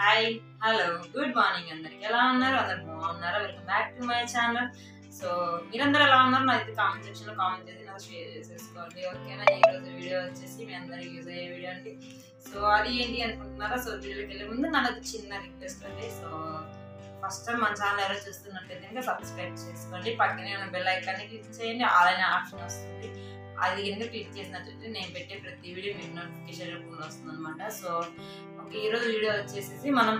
hi hello good morning అందరికి ఎలా ఉన్నారు అందరు బాగున్నారా welcome back to my channel so మీరందరూ ఎలా ఉన్నారు నాకైతే కామెంట్ సెక్షన్ లో కామెంట్ చేసి నాకు షేర్ చేసేసుకోండి ఓకేనా ఈ రోజు వీడియో వచ్చేసి మీ అందరికి యూజ్ అయ్యే వీడియో అండి సో అది ఏంటి అనుకుంటున్నారా సో వీడియోకి వెళ్ళే ముందు నాకు చిన్న రిక్వెస్ట్ అండి సో ఫస్ట్ టైం మన ఛానల్ ఎవరో చూస్తున్నట్టయితే కనుక సబ్స్క్రైబ్ చేసుకోండి పక్కనే ఉన్న బెల్ ఐకాన్ని క్లిక్ చేయండి ఆన్లైన్ ఆప్షన్ వస్తుంది అది కనుక క్లిక్ చేసినట్లయితే నేను పెట్టే ప్రతి వీడియో మీకు నోటిఫికేషన్ రూపంలో వస్తుంది అనమాట సో ఓకే ఈరోజు వీడియో వచ్చేసి మనం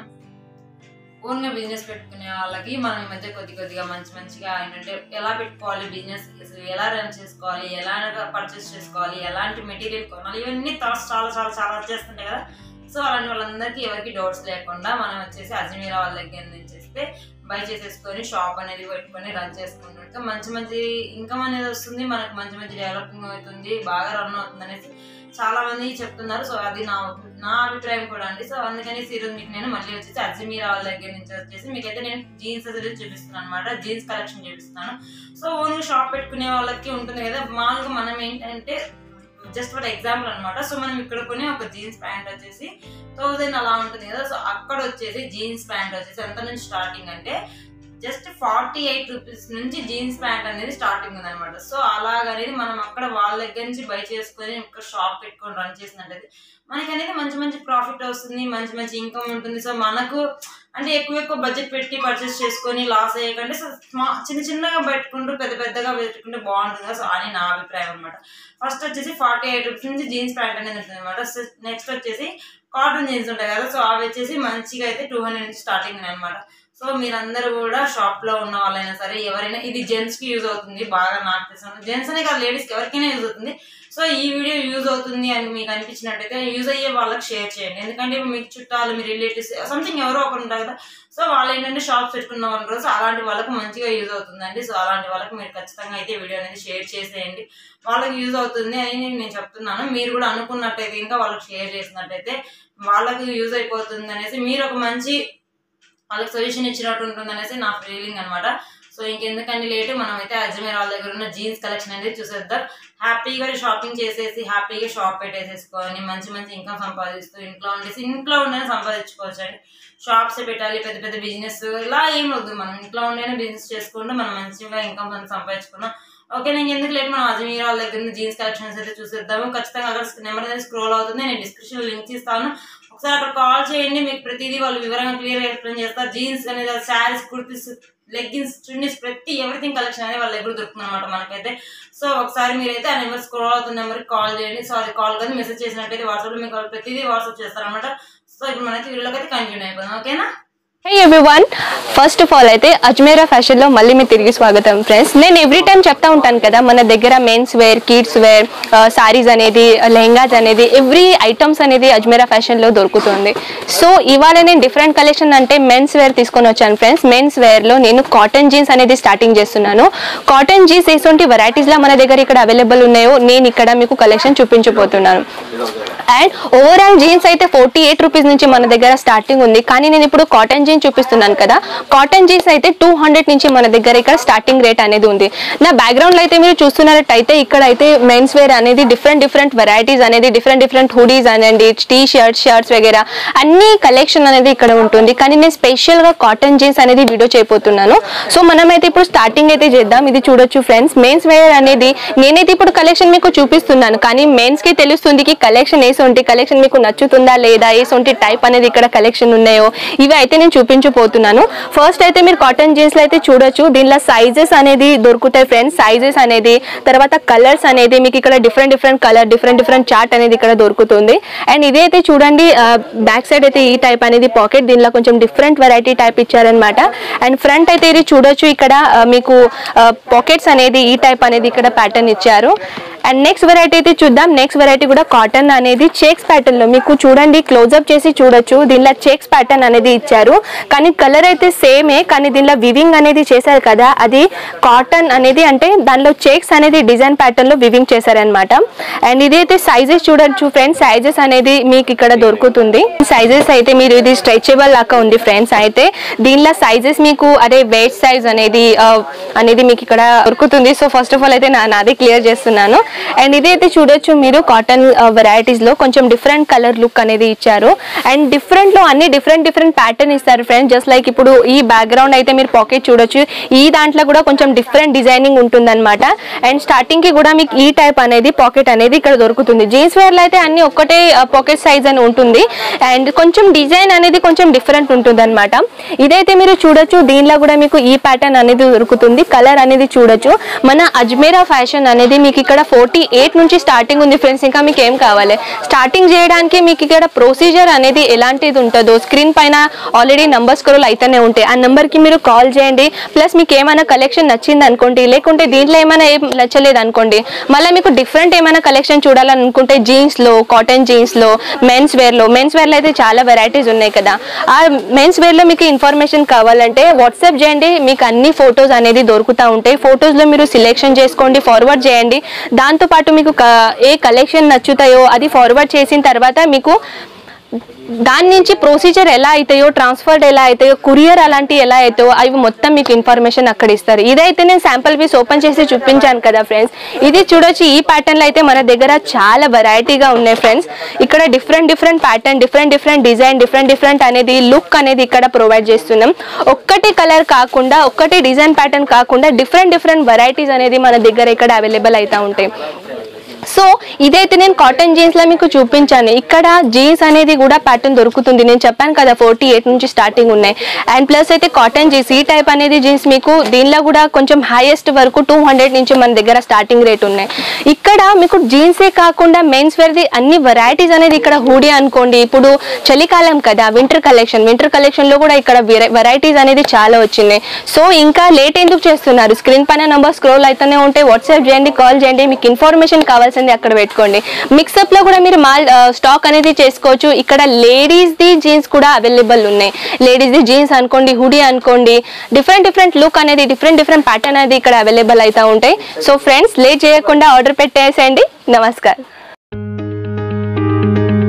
ఓన్గా బిజినెస్ పెట్టుకునే వాళ్ళకి మనం ఈ మధ్య కొద్ది కొద్దిగా మంచి మంచిగా ఏంటంటే ఎలా పెట్టుకోవాలి బిజినెస్ అసలు ఎలా రన్ చేసుకోవాలి ఎలా పర్చేస్ చేసుకోవాలి ఎలాంటి మెటీరియల్ కొనాలి ఇవన్నీ థాట్స్ చాలా చాలా చాలా వచ్చేస్తుంటాయి కదా సో అలాంటి వాళ్ళందరికీ ఎవరికి డౌట్స్ లేకుండా మనం వచ్చేసి అజ్మీరా వాళ్ళ దగ్గర నుంచి వస్తే బై చేసేసుకొని షాప్ అనేది పెట్టుకొని రన్ చేసుకుంటుంటే మంచి మంచి ఇన్కమ్ అనేది వస్తుంది మనకు మంచి మంచి డెవలపింగ్ అవుతుంది బాగా రన్ అవుతుంది అనేసి చాలా మంది చెప్తున్నారు సో అది నా నా అభిప్రాయం కూడా అండి సో అందుకని ఈరోజు మీకు నేను మళ్ళీ వచ్చేసి అజ్మీరా వాళ్ళ దగ్గర నుంచి వచ్చేసి మీకైతే నేను జీన్స్ అనేది చూపిస్తున్నాను అనమాట జీన్స్ కలెక్షన్ చూపిస్తున్నాను సో ఓన్ షాప్ పెట్టుకునే వాళ్ళకి ఉంటుంది కదా మామూలుగా మనం ఏంటంటే జస్ట్ ఫర్ ఎగ్జాంపుల్ అనమాట సో మనం ఇక్కడ కొని ఒక జీన్స్ ప్యాంట్ వచ్చేసి థౌజండ్ అలా ఉంటుంది కదా సో అక్కడ వచ్చేసి జీన్స్ ప్యాంట్ వచ్చేసి ఎంత నుంచి స్టార్టింగ్ అంటే జస్ట్ ఫార్టీ ఎయిట్ రూపీస్ నుంచి జీన్స్ ప్యాంట్ అనేది స్టార్టింగ్ ఉంది అనమాట సో అలాగనేది మనం అక్కడ వాళ్ళ దగ్గర నుంచి బై చేసుకొని ఇక్కడ షాప్ పెట్టుకొని రన్ చేసినట్టయితే మనకి అనేది మంచి మంచి ప్రాఫిట్ వస్తుంది మంచి మంచి ఇన్కమ్ ఉంటుంది సో మనకు అంటే ఎక్కువ ఎక్కువ బడ్జెట్ పెట్టి పర్చేస్ చేసుకొని లాస్ అయ్యకంటే సో స్మా చిన్న చిన్నగా పెట్టుకుంటూ పెద్ద పెద్దగా పెట్టుకుంటే బాగుంటుంది కదా సో అని నా అభిప్రాయం అనమాట ఫస్ట్ వచ్చేసి ఫార్టీ ఎయిట్ రూపీస్ నుంచి జీన్స్ ప్యాంట్ అనేది ఉంటుంది అనమాట నెక్స్ట్ వచ్చేసి కాటన్ జీన్స్ ఉంటాయి కదా సో అవి వచ్చేసి మంచిగా అయితే టూ హండ్రెడ్ నుంచి స్టార్టింగ్ అనమాట సో మీరందరూ కూడా షాప్ లో ఉన్న వాళ్ళైనా సరే ఎవరైనా ఇది జెంట్స్ కి యూజ్ అవుతుంది బాగా నాకు తెలిసిన జెంట్స్ అనే కాదు లేడీస్ కి ఎవరికైనా యూజ్ అవుతుంది సో ఈ వీడియో యూజ్ అవుతుంది అని మీకు అనిపించినట్టయితే యూజ్ అయ్యే వాళ్ళకి షేర్ చేయండి ఎందుకంటే మీకు చుట్టాలు మీ రిలేటివ్స్ సంథింగ్ ఎవరో ఒకరు ఉంటారు కదా సో వాళ్ళు ఏంటంటే షాప్స్ పెట్టుకున్న వాళ్ళు రోజు అలాంటి వాళ్ళకి మంచిగా యూజ్ అవుతుందండి సో అలాంటి వాళ్ళకి మీరు ఖచ్చితంగా అయితే వీడియో అనేది షేర్ చేసేయండి వాళ్ళకి యూజ్ అవుతుంది అని నేను చెప్తున్నాను మీరు కూడా అనుకున్నట్టయితే ఇంకా వాళ్ళకి షేర్ చేసినట్టయితే వాళ్ళకి యూజ్ అయిపోతుంది అనేసి మీరు ఒక మంచి వాళ్ళకి సొల్యూషన్ ఇచ్చినట్టు ఉంటుంది అనేసి నా ఫీలింగ్ అనమాట సో ఇంకెందుకండి లేట్ మనం అయితే అజ్మీర్ వాళ్ళ దగ్గర ఉన్న జీన్స్ కలెక్షన్ అనేది చూసేద్దాం హ్యాపీగా షాపింగ్ చేసేసి హ్యాపీగా షాప్ పెట్టేసేసుకొని మంచి మంచి ఇన్కమ్ సంపాదిస్తూ ఇంట్లో ఉండేసి ఇంట్లో ఉండేనే సంపాదించుకోవచ్చు అండి షాప్స్ పెట్టాలి పెద్ద పెద్ద బిజినెస్ ఇలా ఏం వద్దు మనం ఇంట్లో ఉండేనే బిజినెస్ చేసుకుంటూ మనం మంచిగా ఇన్కమ్ సంపాదించుకున్నాం ఓకే నేను ఎందుకు లేట్ మనం అజ్మీర్ వాళ్ళ దగ్గర నుంచి జీన్స్ కలెక్షన్స్ అయితే చూసేద్దాము ఖచ్చితంగా అక్కడ నెంబర్ అనేది స్క్రోల్ అవుతుంది నేను డిస్క్రిప్షన్ లింక్ ఇస్తాను ఒకసారి అక్కడ కాల్ చేయండి మీకు ప్రతిదీ వాళ్ళు వివరంగా క్లియర్ ఎక్స్ప్లెయిన్ చేస్తారు జీన్స్ అనేది శారీస్ కుర్తీస్ లెగ్గిన్స్ చున్నీస్ ప్రతి ఎవ్రీథింగ్ కలెక్షన్ అనేది వాళ్ళ దగ్గర దొరుకుతుంది అనమాట మనకైతే సో ఒకసారి మీరైతే ఆ నెంబర్ స్క్రోల్ అవుతున్న నెంబర్కి కాల్ చేయండి సారీ కాల్ కానీ మెసేజ్ చేసినట్టయితే వాట్సాప్లో మీకు వాళ్ళు ప్రతిదీ వాట్సాప్ చేస్తారనమాట సో ఇప్పుడు మనకి వీళ్ళకి అయితే కంటిన్యూ అయిపోదాం ఓకేనా hey everyone first of all అయితే అజ్మేరా ఫ్యాషన్ లో మళ్ళీ మీ తిరిగి స్వాగతం ఫ్రెండ్స్ నేను ఎవ్రీ టైం చెప్తా ఉంటాను కదా మన దగ్గర men's wear kids wear saris అనేది లెహంగాస్ అనేది ఎవ్రీ ఐటమ్స్ అనేది అజ్మేరా ఫ్యాషన్ లో దొరుకుతుంది సో ఇవాళ నేను డిఫరెంట్ కలెక్షన్ అంటే మెన్స్ వేర్ తీసుకొని వచ్చాను ఫ్రెండ్స్ మెన్స్ వేర్ లో నేను కాటన్ జీన్స్ అనేది స్టార్టింగ్ చేస్తున్నాను కాటన్ జీన్స్ ఎటువంటి వెరైటీస్ లా మన దగ్గర ఇక్కడ అవైలబుల్ ఉన్నాయో నేను ఇక్కడ మీకు కలెక్షన్ చూపించబోతున్నాను అండ్ ఓవరాల్ జీన్స్ అయితే ఫోర్టీ ఎయిట్ రూపీస్ నుంచి మన దగ్గర స్టార్టింగ్ ఉంది కానీ నేను ఇప్పుడు కాటన్ జీన్స్ చూపిస్తున్నాను కదా కాటన్ జీన్స్ అయితే టూ హండ్రెడ్ నుంచి మన దగ్గర ఇక్కడ స్టార్టింగ్ రేట్ అనేది ఉంది నా బ్యాక్గ్రౌండ్ లో అయితే మీరు చూస్తున్నట్టయితే ఇక్కడ అయితే మెన్స్ వేర్ అనేది డిఫరెంట్ డిఫరెంట్ వెరైటీస్ అనేది డిఫరెంట్ డిఫరెంట్ హుడీస్ అనేది టీ షర్ట్స్ షర్ట్స్ వగేరా అన్ని కలెక్షన్ అనేది ఇక్కడ ఉంటుంది కానీ నేను స్పెషల్ గా కాటన్ జీన్స్ అనేది వీడియో చేయబోతున్నాను సో మనమైతే ఇప్పుడు స్టార్టింగ్ అయితే చేద్దాం ఇది చూడొచ్చు ఫ్రెండ్స్ మెన్స్ వేర్ అనేది నేనైతే ఇప్పుడు కలెక్షన్ మీకు చూపిస్తున్నాను కానీ మెన్స్ కి తెలుస్తుంది కి కలెక్షన్ ఏసొంటి కలెక్షన్ మీకు నచ్చుతుందా లేదా ఏసొంటి టైప్ అనేది ఇక్కడ కలెక్షన్ ఉన్నాయో ఇవి అయితే నేను చూపించబోతున్నాను ఫస్ట్ అయితే మీరు కాటన్ జీన్స్ లో అయితే చూడొచ్చు దీనిలో సైజెస్ అనేది దొరుకుతాయి ఫ్రెండ్స్ సైజెస్ అనేది తర్వాత కలర్స్ అనేది మీకు ఇక్కడ different different colour different different chart అనేది ఇక్కడ దొరుకుతుంది అండ్ ఇదే అయితే చూడండి బ్యాక్ సైడ్ అయితే ఈ టైప్ అనేది పాకెట్ దీనిలో కొంచెం డిఫరెంట్ వెరైటీ టైప్ ఇచ్చారనమాట అండ్ ఫ్రంట్ అయితే ఇది చూడొచ్చు ఇక్కడ ఆ, మీకు పాకెట్స్ అనేది ఈ టైప్ అనేది ఇక్కడ ప్యాటర్న్ ఇచ్చారు అండ్ నెక్స్ట్ వెరైటీ అయితే చూద్దాం నెక్స్ట్ వెరైటీ కూడా కాటన్ అనేది చెక్స్ ప్యాటర్న్ లో మీకు చూడండి క్లోజ్అప్ చేసి చూడొచ్చు దీనిలో చెక్స్ ప్యాటర్న్ అనేది ఇచ్చారు కానీ కలర్ అయితే సేమే కానీ దీనిలో వివింగ్ అనేది చేశారు కదా అది కాటన్ అనేది అంటే దానిలో చెక్స్ అనేది డిజైన్ ప్యాటర్న్ లో వివింగ్ చేశారనమాట అండ్ ఇది అయితే సైజెస్ చూడొచ్చు ఫ్రెండ్స్ సైజెస్ అనేది మీకు ఇక్కడ దొరుకుతుంది సైజెస్ అయితే మీరు ఇది స్ట్రెచబుల్ లాగా ఉంది ఫ్రెండ్స్ అయితే దీనిలో సైజెస్ మీకు అదే వెయిట్ సైజ్ అనేది ఆ, అనేది మీకు ఇక్కడ దొరుకుతుంది సో ఫస్ట్ ఆఫ్ ఆల్ అయితే నా నాది క్లియర్ చేస్తున్నాను అండ్ ఇది అయితే చూడొచ్చు మీరు కాటన్ వెరైటీస్ లో కొంచెం డిఫరెంట్ కలర్ లుక్ అనేది ఇచ్చారు అండ్ డిఫరెంట్ లో అన్ని డిఫరెంట్ డిఫరెంట్ ప్యాటర్న్ ఇస్తారు ఫ్రెండ్స్ జస్ట్ లైక్ ఇప్పుడు ఈ బ్యాక్గ్రౌండ్ అయితే మీరు పాకెట్ చూడొచ్చు ఈ దాంట్లో కూడా కొంచెం డిఫరెంట్ డిజైనింగ్ ఉంటుందన్నమాట అండ్ స్టార్టింగ్ కి కూడా మీకు ఈ టైప్ అనేది పాకెట్ అనేది ఇక్కడ దొరుకుతుంది జీన్స్ వేర్ లో అయితే అన్ని ఒక్కటే పాకెట్ సైజ్ అని ఉంటుంది అండ్ కొంచెం డిజైన్ అనేది కొంచెం డిఫరెంట్ ఉంటుంది అనమాట ఇదైతే మీరు చూడొచ్చు దీనిలో కూడా మీకు ఈ ప్యాటర్న్ అనేది దొరుకుతుంది కలర్ అనేది చూడొచ్చు మన అజ్మేరా ఫ్యాషన్ అనేది మీకు ఇక్కడ ఫోర్టీ ఎయిట్ నుంచి స్టార్టింగ్ ఉంది ఫ్రెండ్స్ ఇంకా మీకు ఏం కావాలి స్టార్టింగ్ చేయడానికి మీకు ఇక్కడ ప్రొసీజర్ అనేది ఎలాంటిది ఉంటుందో స్క్రీన్ పైన ఆల్రెడీ నంబర్ స్క్రోల్ అయితేనే ఉంటాయి ఆ number కి మీరు కాల్ చేయండి ప్లస్ మీకు ఏమైనా కలెక్షన్ నచ్చింది అనుకోండి లేకుంటే దీంట్లో ఏమైనా ఏం నచ్చలేదు అనుకోండి మళ్ళీ మీకు డిఫరెంట్ ఏమైనా కలెక్షన్ చూడాలనుకుంటే జీన్స్ లో కాటన్ జీన్స్ లో మెన్స్ వేర్ లో మెన్స్ వేర్ లో అయితే చాలా వెరైటీస్ ఉన్నాయి కదా ఆ మెన్స్ వేర్ లో మీకు ఇన్ఫర్మేషన్ కావాలంటే వాట్సాప్ చేయండి మీకు అన్ని ఫొటోస్ అనేది దొరుకుతూ ఉంటాయి ఫొటోస్ లో మీరు సిలెక్షన్ చేసుకోండి ఫార్వర్డ్ చేయండి దాంతో పాటు మీకు క- ఏ కలెక్షన్ నచ్చుతాయో అది ఫార్వర్డ్ చేసిన తర్వాత మీకు దాని నుంచి ప్రొసీజర్ ఎలా అవుతాయో ట్రాన్స్ఫర్డ్ ఎలా అవుతాయో కురియర్ అలాంటి ఎలా అవుతాయో అవి మొత్తం మీకు ఇన్ఫర్మేషన్ అక్కడ ఇస్తారు ఇదైతే నేను శాంపుల్ పీస్ ఓపెన్ చేసి చూపించాను కదా ఫ్రెండ్స్ ఇది చూడొచ్చు ఈ ప్యాటర్న్ లో అయితే మన దగ్గర చాలా వెరైటీగా ఉన్నాయి ఫ్రెండ్స్ ఇక్కడ different different pattern different different design different different అనేది లుక్ అనేది ఇక్కడ ప్రొవైడ్ చేస్తున్నాం ఒక్కటి కలర్ కాకుండా ఒక్కటి డిజైన్ ప్యాటర్న్ కాకుండా డిఫరెంట్ డిఫరెంట్ వెరైటీస్ అనేది మన దగ్గర ఇక్కడ అవైలబుల్ అవుతా ఉంటాయి సో ఇదైతే నేను కాటన్ జీన్స్ లో మీకు చూపించాను ఇక్కడ జీన్స్ అనేది కూడా ప్యాటర్న్ దొరుకుతుంది నేను చెప్పాను కదా ఫోర్టీ ఎయిట్ నుంచి స్టార్టింగ్ ఉన్నాయి అండ్ ప్లస్ అయితే కాటన్ జీన్స్ ఈ టైప్ అనేది జీన్స్ మీకు దీనిలో కూడా కొంచెం హైయెస్ట్ వరకు టూ హండ్రెడ్ నుంచి మన దగ్గర స్టార్టింగ్ రేట్ ఉన్నాయి ఇక్కడ మీకు జీన్సే కాకుండా మెన్స్ వేర్ది అన్ని వెరైటీస్ అనేది ఇక్కడ హూడీ అనుకోండి ఇప్పుడు చలికాలం కదా వింటర్ కలెక్షన్ వింటర్ కలెక్షన్ లో కూడా ఇక్కడ వెరైటీస్ అనేది చాలా వచ్చినాయి సో ఇంకా లేట్ ఎందుకు చేస్తున్నారు స్క్రీన్ పైన నంబర్ స్క్రోల్ అయితేనే ఉంటే వాట్సాప్ చేయండి కాల్ చేయండి మీకు ఇన్ఫర్మేషన్ కావాల్సింది అక్కడ పెట్టుకోండి మిక్సప్ లో కూడా మీరు మాల్ స్టాక్ అనేది చేసుకోవచ్చు ఇక్కడ లేడీస్ ది జీన్స్ కూడా అవైలబుల్ ఉన్నాయి లేడీస్ ది జీన్స్ అనుకోండి హుడీ అనుకోండి డిఫరెంట్ డిఫరెంట్ లుక్ అనేది డిఫరెంట్ డిఫరెంట్ ప్యాటర్న్ అనేది ఇక్కడ అవైలబుల్ అవుతా ఉంటాయి సో ఫ్రెండ్స్ లేట్ చేయకుండా ఆర్డర్ పెట్టేసేయండి నమస్కారం